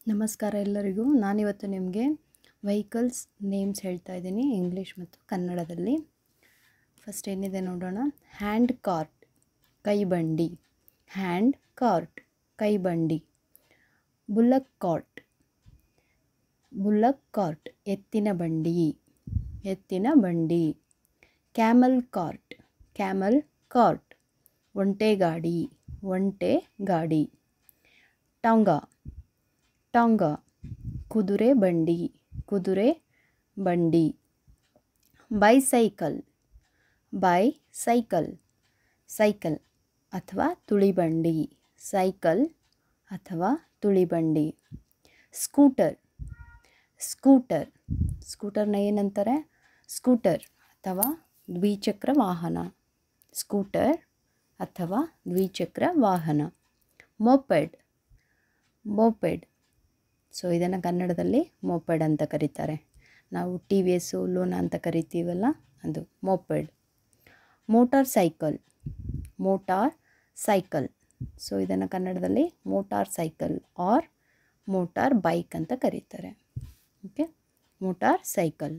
ನಮಸ್ಕಾರ ಎಲ್ಲರಿಗೂ ನಾನಿವತ್ತು ನಿಮಗೆ ವೆಹಿಕಲ್ಸ್ ನೇಮ್ಸ್ ಹೇಳ್ತಾ ಇದ್ದೀನಿ ಇಂಗ್ಲೀಷ್ ಮತ್ತು ಕನ್ನಡದಲ್ಲಿ ಫಸ್ಟ್ ಏನಿದೆ ನೋಡೋಣ ಹ್ಯಾಂಡ್ ಕಾರ್ಟ್ ಕೈಬಂಡಿ ಹ್ಯಾಂಡ್ ಕಾರ್ಟ್ ಕೈಬಂಡಿ ಬುಲ್ಲಕ್ ಕಾರ್ಟ್ ಬುಲ್ಲಕ್ ಕಾರ್ಟ್ ಎತ್ತಿನ ಬಂಡಿ ಎತ್ತಿನ ಬಂಡಿ ಕ್ಯಾಮಲ್ ಕಾರ್ಟ್ ಕ್ಯಾಮಲ್ ಕಾರ್ಟ್ ಒಂಟೆ ಗಾಡಿ ಒಂಟೆ ಗಾಡಿ ಟಾಂಗಾ ಟಾಂಗ ಕುದುರೆ ಬಂಡಿ ಕುದುರೆ ಬಂಡಿ ಬೈಸೈಕಲ್ ಬೈ ಸೈಕಲ್ ಸೈಕಲ್ ಅಥವಾ ತುಳಿಬಂಡಿ ಸೈಕಲ್ ಅಥವಾ ತುಳಿಬಂಡಿ ಸ್ಕೂಟರ್ ಸ್ಕೂಟರ್ ಸ್ಕೂಟರ್ನ ಏನಂತಾರೆ ಸ್ಕೂಟರ್ ಅಥವಾ ದ್ವಿಚಕ್ರ ವಾಹನ ಸ್ಕೂಟರ್ ಅಥವಾ ದ್ವಿಚಕ್ರ ವಾಹನ ಮೊಪೆಡ್ ಮೋಪೆಡ್ ಸೊ ಇದನ್ನು ಕನ್ನಡದಲ್ಲಿ ಮೋಪೆಡ್ ಅಂತ ಕರೀತಾರೆ ನಾವು ಟಿ ವಿ ಎಸ್ಸು ಲೋನ ಅಂತ ಕರಿತೀವಲ್ಲ ಅದು moped motorcycle motorcycle so ಇದನ್ನು ಕನ್ನಡದಲ್ಲಿ motorcycle or motorbike ಅಂತ ಕರೀತಾರೆ okay motorcycle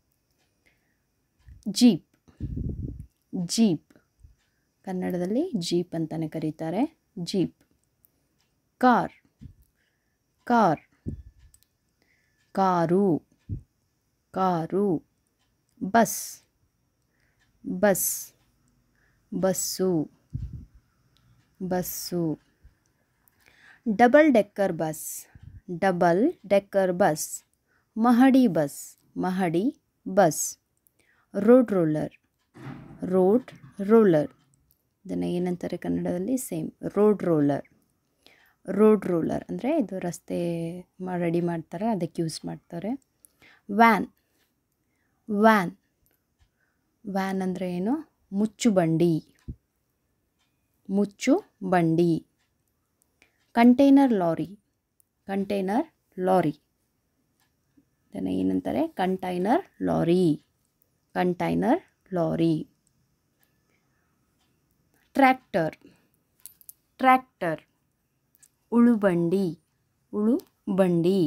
jeep jeep ಕನ್ನಡದಲ್ಲಿ ಜೀಪ್ ಅಂತಲೇ ಕರೀತಾರೆ jeep car car car car bus bus bus bus double decker bus double decker bus ಮಹಡಿ bus ಮಹಡಿ bus road roller road roller ಇದನ್ನು ಏನಂತಾರೆ ಕನ್ನಡದಲ್ಲಿ same road roller road roller ಅಂದರೆ ಇದು ರಸ್ತೆ ಮಾ ರೆಡಿ ಮಾಡ್ತಾರೆ ಅದಕ್ಕೆ ಯೂಸ್ ಮಾಡ್ತಾರೆ ವ್ಯಾನ್ ವ್ಯಾನ್ ವ್ಯಾನ್ ಅಂದರೆ ಏನು ಮುಚ್ಚು ಬಂಡಿ ಮುಚ್ಚು ಬಂಡಿ ಕಂಟೈನರ್ ಲಾರಿ ಕಂಟೈನರ್ ಲಾರಿ ಇದನ್ನು ಏನಂತಾರೆ container lorry container lorry tractor tractor ಉಳುಬಂಡಿ ಉಳು ಬಂಡಿ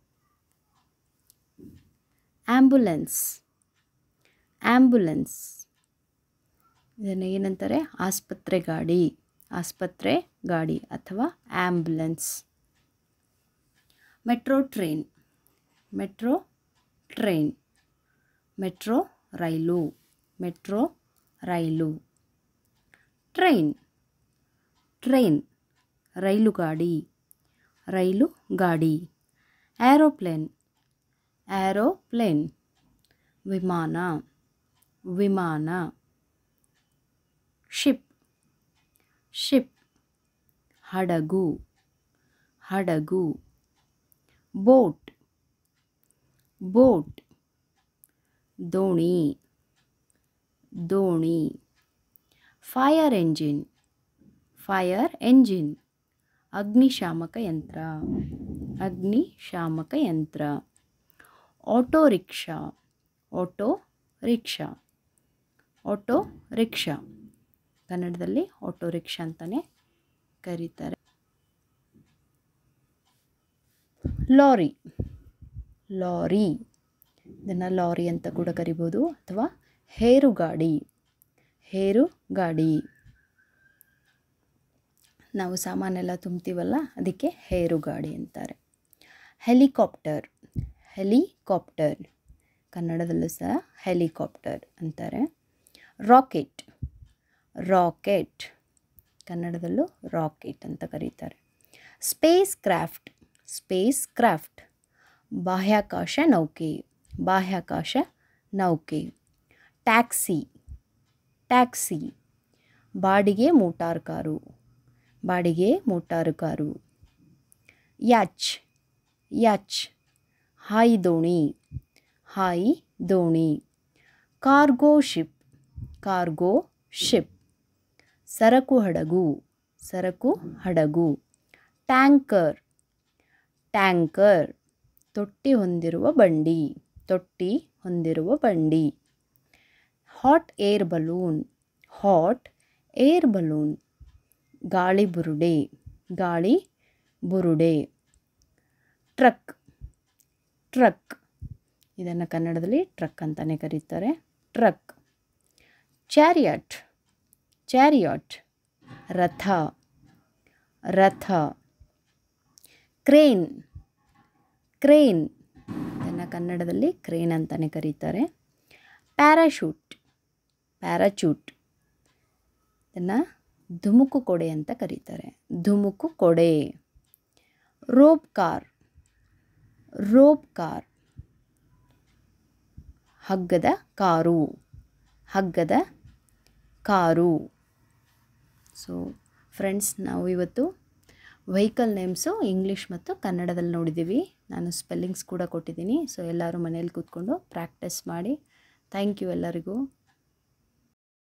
ಆ್ಯಂಬುಲೆನ್ಸ್ ಆ್ಯಂಬುಲೆನ್ಸ್ ಇದನ್ನು ಏನಂತಾರೆ ಆಸ್ಪತ್ರೆ ಗಾಡಿ ಆಸ್ಪತ್ರೆ ಗಾಡಿ ಅಥವಾ ambulance metro train metro train metro ರೈಲು ಮೆಟ್ರೋ ರೈಲು ಟ್ರೈನ್ ಟ್ರೈನ್ ರೈಲು ಗಾಡಿ ರೈಲು ಗಾಡಿ ಏರೋಪ್ಲೇನ್ ಏರೋಪ್ಲೇನ್ ವಿಮಾನ ವಿಮಾನ ಶಿಪ್ ಶಿಪ್ ಹಡಗು ಹಡಗು ಬೋಟ್ ಬೋಟ್ ದೋಣಿ ದೋಣಿ ಫೈರ್ ಎಂಜಿನ್ ಫೈರ್ ಎಂಜಿನ್ ಅಗ್ನಿಶಾಮಕ ಯಂತ್ರ ಅಗ್ನಿಶಾಮಕ ಯಂತ್ರ auto rickshaw auto rickshaw auto rickshaw ಕನ್ನಡದಲ್ಲಿ ಆಟೋ ರಿಕ್ಷಾ ಅಂತಲೇ ಕರೀತಾರೆ ಲಾರಿ ಲಾರಿ ಇದನ್ನು ಲಾರಿ ಅಂತ ಕೂಡ ಕರಿಬೋದು ಅಥವಾ ಹೇರುಗಾಡಿ ಹೇರುಗಾಡಿ ನಾವು ಸಾಮಾನೆಲ್ಲ ತುಂಬ್ತೀವಲ್ಲ ಅದಕ್ಕೆ ಹೇರುಗಾಡಿ ಅಂತಾರೆ ಹೆಲಿಕಾಪ್ಟರ್ ಹೆಲಿಕಾಪ್ಟರ್ ಕನ್ನಡದಲ್ಲೂ ಸಹ ಹೆಲಿಕಾಪ್ಟರ್ ಅಂತಾರೆ ರಾಕೆಟ್ ರಾಕೆಟ್ ಕನ್ನಡದಲ್ಲೂ ರಾಕೆಟ್ ಅಂತ ಕರೀತಾರೆ ಸ್ಪೇಸ್ ಕ್ರಾಫ್ಟ್ ಸ್ಪೇಸ್ ಕ್ರಾಫ್ಟ್ ಬಾಹ್ಯಾಕಾಶ ನೌಕೆ ಬಾಹ್ಯಾಕಾಶ ನೌಕೆ ಟ್ಯಾಕ್ಸಿ ಟ್ಯಾಕ್ಸಿ ಬಾಡಿಗೆ ಮೋಟಾರ್ ಕಾರು ಬಾಡಿಗೆ ಮೋಟಾರು ಕಾರು ಯಾಚ್ ಯಾಚ್ ಹಾಯಿ ದೋಣಿ ಹಾಯಿ ದೋಣಿ ಕಾರ್ಗೋ ಶಿಪ್ ಕಾರ್ಗೋ ಶಿಪ್ ಸರಕು ಹಡಗು ಸರಕು ಹಡಗು ಟ್ಯಾಂಕರ್ ಟ್ಯಾಂಕರ್ ತೊಟ್ಟಿ ಹೊಂದಿರುವ ಬಂಡಿ ತೊಟ್ಟಿ ಹೊಂದಿರುವ ಬಂಡಿ hot air balloon hot air balloon ಗಾಳಿ ಬುರುಡೆ ಗಾಳಿ ಬುರುಡೆ ಟ್ರಕ್ ಟ್ರಕ್ ಇದನ್ನು ಕನ್ನಡದಲ್ಲಿ ಟ್ರಕ್ ಅಂತಲೇ ಕರೀತಾರೆ ಟ್ರಕ್ ಚಾರಿಯಟ್ ಚಾರಿಯಟ್ ರಥ ರಥ ಕ್ರೇನ್ ಕ್ರೇನ್ ಇದನ್ನು ಕನ್ನಡದಲ್ಲಿ ಕ್ರೇನ್ ಅಂತಲೇ ಕರೀತಾರೆ ಪ್ಯಾರಾಶೂಟ್ ಪ್ಯಾರಾಚೂಟ್ ಇದನ್ನು ಧುಮುಕು ಕೊಡೆ ಅಂತ ಕರೀತಾರೆ ಧುಮುಕು ಕೊಡೆ ರೋಪ್ ಕಾರ್ ರೋಪ್ ಕಾರ್ ಹಗ್ಗದ ಕಾರು ಹಗ್ಗದ ಕಾರು ಸೊ ಫ್ರೆಂಡ್ಸ್ ನಾವು ಇವತ್ತು ವೆಹಿಕಲ್ ನೇಮ್ಸು ಇಂಗ್ಲೀಷ್ ಮತ್ತು ಕನ್ನಡದಲ್ಲಿ ನೋಡಿದ್ದೀವಿ ನಾನು ಸ್ಪೆಲ್ಲಿಂಗ್ಸ್ ಕೂಡ ಕೊಟ್ಟಿದ್ದೀನಿ ಸೊ ಎಲ್ಲರೂ ಮನೇಲಿ ಕೂತ್ಕೊಂಡು ಪ್ರಾಕ್ಟೀಸ್ ಮಾಡಿ ಥ್ಯಾಂಕ್ ಯು ಎಲ್ಲರಿಗೂ